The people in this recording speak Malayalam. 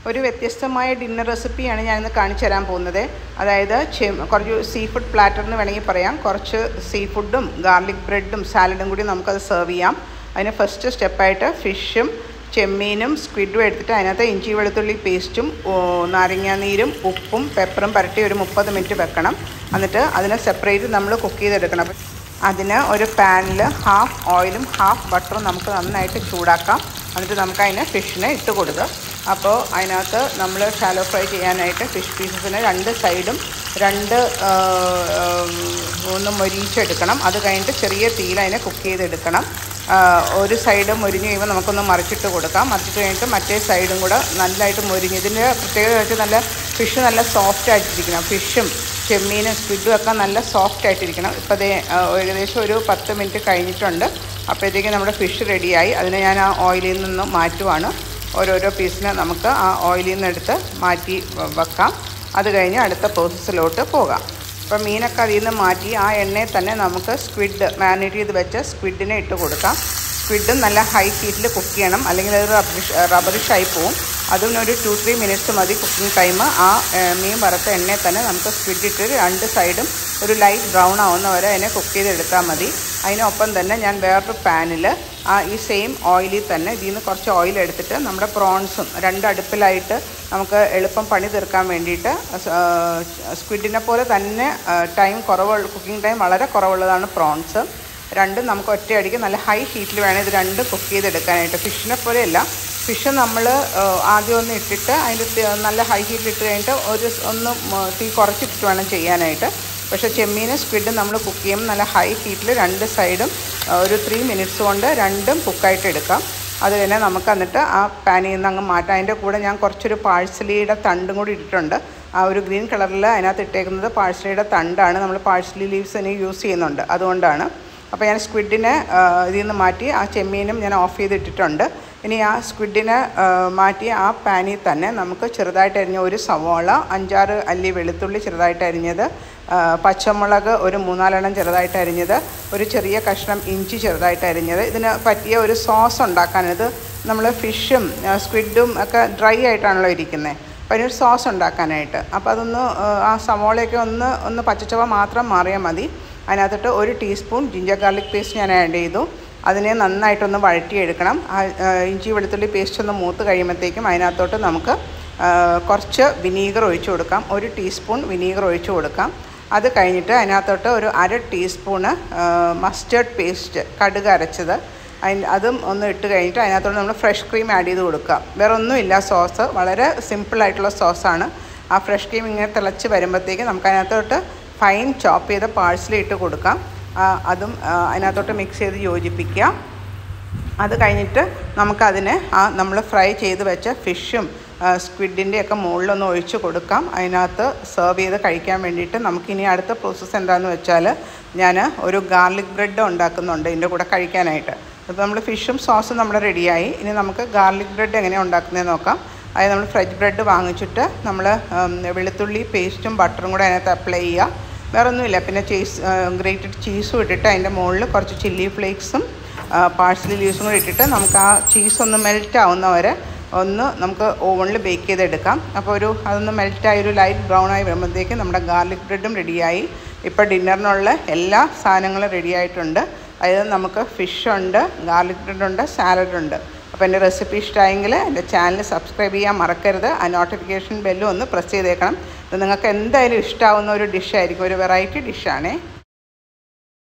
ഒരു വ്യത്യസ്തമായ ഡിന്നർ റെസിപ്പിയാണ് ഞാനിന്ന് കാണിച്ചു തരാൻ പോകുന്നത് അതായത് ചെ കുറച്ച് സീ ഫുഡ് പ്ലാറ്റർ എന്ന് വേണമെങ്കിൽ പറയാം കുറച്ച് സീ ഫുഡും ഗാർലിക് ബ്രെഡും സാലഡും കൂടി നമുക്കത് സെർവ് ചെയ്യാം അതിന് ഫസ്റ്റ് സ്റ്റെപ്പായിട്ട് ഫിഷും ചെമ്മീനും സ്ക്വിഡും എടുത്തിട്ട് അതിനകത്ത് ഇഞ്ചി വെളുത്തുള്ളി പേസ്റ്റും നാരങ്ങാനീരും ഉപ്പും പെപ്പറും പുരട്ടി ഒരു മുപ്പത് മിനിറ്റ് വെക്കണം എന്നിട്ട് അതിനെ സെപ്പറേറ്റ് നമ്മൾ കുക്ക് ചെയ്തെടുക്കണം അതിന് ഒരു പാനിൽ ഹാഫ് ഓയിലും ഹാഫ് ബട്ടറും നമുക്ക് നന്നായിട്ട് ചൂടാക്കാം എന്നിട്ട് നമുക്ക് അതിന് ഫിഷിനെ ഇട്ട് കൊടുക്കുക അപ്പോൾ അതിനകത്ത് നമ്മൾ ഷാലോ ഫ്രൈ ചെയ്യാനായിട്ട് ഫിഷ് പീസസിന് രണ്ട് സൈഡും രണ്ട് ഒന്ന് മൊരിച്ചെടുക്കണം അത് കഴിഞ്ഞിട്ട് ചെറിയ തീയിൽ അതിനെ കുക്ക് ചെയ്തെടുക്കണം ഒരു സൈഡ് മൊരിഞ്ഞ് കഴിയുമ്പോൾ നമുക്കൊന്ന് മറിച്ചിട്ട് കൊടുക്കാം മറിച്ചിട്ട് കഴിഞ്ഞിട്ട് മറ്റേ സൈഡും കൂടെ നല്ലതായിട്ട് മൊരിഞ്ഞ് ഇതിൻ്റെ പ്രത്യേകത വെച്ചാൽ നല്ല ഫിഷ് നല്ല സോഫ്റ്റ് ആയിട്ടിരിക്കണം ഫിഷും ചെമ്മീനും സ്ക്വിഡും ഒക്കെ നല്ല സോഫ്റ്റ് ആയിട്ടിരിക്കണം ഇപ്പോൾ അതേ ഏകദേശം ഒരു പത്ത് മിനിറ്റ് കഴിഞ്ഞിട്ടുണ്ട് അപ്പോഴത്തേക്കും നമ്മുടെ ഫിഷ് റെഡിയായി അതിനെ ഞാൻ ആ ഓയിലിൽ നിന്ന് മാറ്റുവാണ് ഓരോരോ പീസിനെ നമുക്ക് ആ ഓയിലിൽ നിന്ന് എടുത്ത് മാറ്റി വെക്കാം അത് കഴിഞ്ഞ് അടുത്ത പ്രോസസ്സിലോട്ട് പോകാം അപ്പോൾ മീനൊക്കെ അതിൽ നിന്ന് മാറ്റി ആ എണ്ണയിൽ തന്നെ നമുക്ക് സ്ക്വിഡ് മാരിനേറ്റ് ചെയ്ത് വെച്ച സ്ക്വിഡിനെ ഇട്ട് കൊടുക്കാം സ്ക്വിഡും നല്ല ഹൈ ഹീറ്റിൽ കുക്ക് ചെയ്യണം അല്ലെങ്കിൽ അത് റബ്ബറിഷ് റബ്ബറിഷായി പോവും അതും ഒരു ടു ത്രീ മിനിറ്റ്സ് മതി കുക്കിംഗ് ടൈം ആ മീൻ വറുത്ത എണ്ണയിൽ തന്നെ നമുക്ക് സ്ക്വിഡ് ഇട്ട് രണ്ട് സൈഡും ഒരു ലൈറ്റ് ബ്രൗൺ ആവുന്ന വരെ അതിനെ കുക്ക് ചെയ്തെടുത്താൽ മതി അതിനൊപ്പം തന്നെ ഞാൻ വേറൊരു പാനിൽ ആ ഈ സെയിം ഓയിലിൽ തന്നെ ഇതിൽ നിന്ന് കുറച്ച് ഓയിൽ എടുത്തിട്ട് നമ്മുടെ പ്രോൺസും രണ്ട് അടുപ്പിലായിട്ട് നമുക്ക് എളുപ്പം പണി തീർക്കാൻ വേണ്ടിയിട്ട് സ്ക്വിഡിനെ പോലെ തന്നെ ടൈം കുറവുള്ള കുക്കിംഗ് ടൈം വളരെ കുറവുള്ളതാണ് പ്രോൺസ് രണ്ടും നമുക്ക് ഒറ്റയടിക്ക് നല്ല ഹൈ ഹീറ്റിൽ വേണം ഇത് രണ്ടും കുക്ക് ചെയ്തെടുക്കാനായിട്ട് ഫിഷിനെ പോലെയല്ല ഫിഷ് നമ്മൾ ആദ്യം ഒന്ന് ഇട്ടിട്ട് അതിൻ്റെ നല്ല ഹൈ ഹീറ്റിൽ ഇട്ട് കഴിഞ്ഞിട്ട് ഒരു ഒന്ന് തീ കുറച്ചിട്ടിട്ട് വേണം ചെയ്യാനായിട്ട് പക്ഷേ ചെമ്മീനും സ്ക്വിഡും നമ്മൾ കുക്ക് ചെയ്യുമ്പോൾ നല്ല ഹൈ ഹീറ്റിൽ രണ്ട് സൈഡും ഒരു ത്രീ മിനിറ്റ്സ് കൊണ്ട് രണ്ടും കുക്കായിട്ട് എടുക്കാം അത് തന്നെ നമുക്ക് എന്നിട്ട് ആ പാനിൽ നിന്ന് അങ്ങ് മാറ്റാം അതിൻ്റെ കൂടെ ഞാൻ കുറച്ചൊരു പാഴ്സലിയുടെ തണ്ടും കൂടി ഇട്ടിട്ടുണ്ട് ആ ഒരു ഗ്രീൻ കളറിൽ അതിനകത്ത് ഇട്ടേക്കുന്നത് പാഴ്സലിയുടെ തണ്ടാണ് നമ്മൾ പാഴ്സലി ലീവ്സ് തന്നെ യൂസ് ചെയ്യുന്നുണ്ട് അതുകൊണ്ടാണ് അപ്പോൾ ഞാൻ സ്ക്വിഡിനെ ഇതിൽ നിന്ന് മാറ്റി ആ ചെമ്മീനും ഞാൻ ഓഫ് ചെയ്തിട്ടിട്ടുണ്ട് ഇനി ആ സ്ക്വിഡിനെ മാറ്റി ആ പാനിൽ തന്നെ നമുക്ക് ചെറുതായിട്ട് അരിഞ്ഞ ഒരു സവോള അഞ്ചാറ് അല്ലി വെളുത്തുള്ളി ചെറുതായിട്ട് അരിഞ്ഞത് പച്ചമുളക് ഒരു മൂന്നാലെണ്ണം ചെറുതായിട്ട് അരിഞ്ഞത് ഒരു ചെറിയ കഷ്ണം ഇഞ്ചി ചെറുതായിട്ട് അരിഞ്ഞത് ഇതിന് പറ്റിയ ഒരു സോസ് ഉണ്ടാക്കാനത് നമ്മൾ ഫിഷും സ്ക്വിഡും ഒക്കെ ഡ്രൈ ആയിട്ടാണല്ലോ ഇരിക്കുന്നത് അപ്പോൾ അതിനൊരു സോസ് ഉണ്ടാക്കാനായിട്ട് അപ്പോൾ അതൊന്ന് ആ സവോളയൊക്കെ ഒന്ന് ഒന്ന് പച്ചച്ചവ മാത്രം മാറിയാൽ മതി അതിനകത്തിട്ട് ഒരു ടീസ്പൂൺ ജിഞ്ചർ ഗാർലിക് പേസ്റ്റ് ഞാൻ ആഡ് ചെയ്തു അതിനെ നന്നായിട്ടൊന്ന് വഴറ്റിയെടുക്കണം ആ ഇഞ്ചി വെളുത്തുള്ളി പേസ്റ്റ് ഒന്ന് മൂത്ത് കഴിയുമ്പോഴത്തേക്കും അതിനകത്തോട്ട് നമുക്ക് കുറച്ച് വിനീഗർ ഒഴിച്ചു കൊടുക്കാം ഒരു ടീസ്പൂൺ വിനീഗർ ഒഴിച്ചു കൊടുക്കാം അത് കഴിഞ്ഞിട്ട് അതിനകത്തോട്ട് ഒരു അര ടീസ്പൂണ് മസ്റ്റേർഡ് പേസ്റ്റ് കടുക് അരച്ചത് അതിന് അതും ഒന്ന് ഇട്ട് കഴിഞ്ഞിട്ട് അതിനകത്തോട്ട് നമ്മൾ ഫ്രഷ് ക്രീം ആഡ് ചെയ്ത് കൊടുക്കാം വേറെ ഒന്നുമില്ല സോസ് വളരെ സിമ്പിളായിട്ടുള്ള സോസാണ് ആ ഫ്രഷ് ക്രീം ഇങ്ങനെ തിളച്ച് വരുമ്പോഴത്തേക്ക് നമുക്ക് അതിനകത്തോട്ട് ഫൈൻ ചോപ്പ് ചെയ്ത പാഴ്സൽ ഇട്ട് കൊടുക്കാം അതും അതിനകത്തോട്ട് മിക്സ് ചെയ്ത് യോജിപ്പിക്കുക അത് കഴിഞ്ഞിട്ട് നമുക്കതിന് ആ നമ്മൾ ഫ്രൈ ചെയ്ത് വെച്ച ഫിഷും സ്ക്വിഡിൻ്റെ ഒക്കെ മുകളിലൊന്ന് ഒഴിച്ച് കൊടുക്കാം അതിനകത്ത് സെർവ് ചെയ്ത് കഴിക്കാൻ വേണ്ടിയിട്ട് നമുക്കിനി അടുത്ത പ്രോസസ്സ് എന്താണെന്ന് വെച്ചാൽ ഞാൻ ഒരു ഗാർലിക് ബ്രെഡ് ഉണ്ടാക്കുന്നുണ്ട് ഇതിൻ്റെ കൂടെ കഴിക്കാനായിട്ട് അപ്പോൾ നമ്മൾ ഫിഷും സോസും നമ്മൾ റെഡിയായി ഇനി നമുക്ക് ഗാർലിക് ബ്രെഡ് എങ്ങനെയാണ് ഉണ്ടാക്കുന്നതെന്ന് നോക്കാം അത് നമ്മൾ ഫ്രഷ് ബ്രെഡ് വാങ്ങിച്ചിട്ട് നമ്മൾ വെളുത്തുള്ളി പേസ്റ്റും ബട്ടറും കൂടെ അതിനകത്ത് അപ്ലൈ ചെയ്യുക വേറെ ഒന്നുമില്ല പിന്നെ ചീസ് ഗ്രേറ്റഡ് ചീസും ഇട്ടിട്ട് അതിൻ്റെ മുകളിൽ കുറച്ച് ചില്ലി ഫ്ലേക്സും പാഴ്സലി ലീവ്സും കൂടി ഇട്ടിട്ട് നമുക്ക് ആ ചീസ് ഒന്ന് മെൽറ്റ് ആവുന്നവരെ ഒന്ന് നമുക്ക് ഓവണിൽ ബേക്ക് ചെയ്തെടുക്കാം അപ്പോൾ ഒരു അതൊന്ന് മെൽറ്റായി ഒരു ലൈറ്റ് ബ്രൗൺ ആയി വരുമ്പോഴത്തേക്കും നമ്മുടെ ഗാർലിക് ബ്രെഡും റെഡിയായി ഇപ്പോൾ ഡിന്നറിനുള്ള എല്ലാ സാധനങ്ങളും റെഡി ആയിട്ടുണ്ട് അതായത് നമുക്ക് ഫിഷ് ഉണ്ട് ഗാർലിക് ബ്രെഡ് ഉണ്ട് സാലഡ് ഉണ്ട് അപ്പോൾ എൻ്റെ റെസിപ്പി ഇഷ്ടമായെങ്കിൽ എൻ്റെ ചാനൽ സബ്സ്ക്രൈബ് ചെയ്യാൻ മറക്കരുത് ആ നോട്ടിഫിക്കേഷൻ ബെല്ലും ഒന്ന് പ്രസ് ചെയ്തേക്കണം ഇത് നിങ്ങൾക്ക് എന്തായാലും ഇഷ്ടമാവുന്ന ഒരു ഡിഷായിരിക്കും ഒരു വെറൈറ്റി ഡിഷാണേ